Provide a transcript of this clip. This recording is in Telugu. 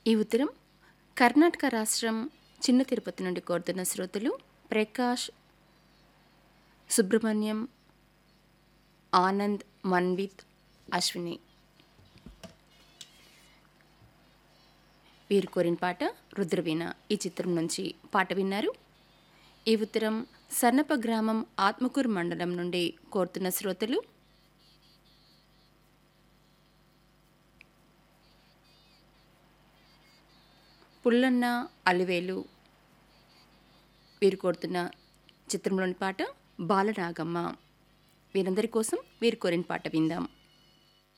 ఈ ఉత్తరం కర్ణాటక రాష్ట్రం చిన్న తిరుపతి నుండి కోరుతున్న శ్రోతలు ప్రకాష్ సుబ్రహ్మణ్యం ఆనంద్ మన్విత్ అశ్విని వీరు కోరిన పాట రుద్రవీణ ఈ చిత్రం నుంచి పాట విన్నారు ఈ ఉత్తరం సన్నప గ్రామం ఆత్మకూరు మండలం నుండి కోరుతున్న శ్రోతలు పుల్లన్న అలివేలు వీరు కోరుతున్న చిత్రంలోని పాట బాలనాగమ్మ వీరందరి కోసం వీరు కోరిన పాట విందాం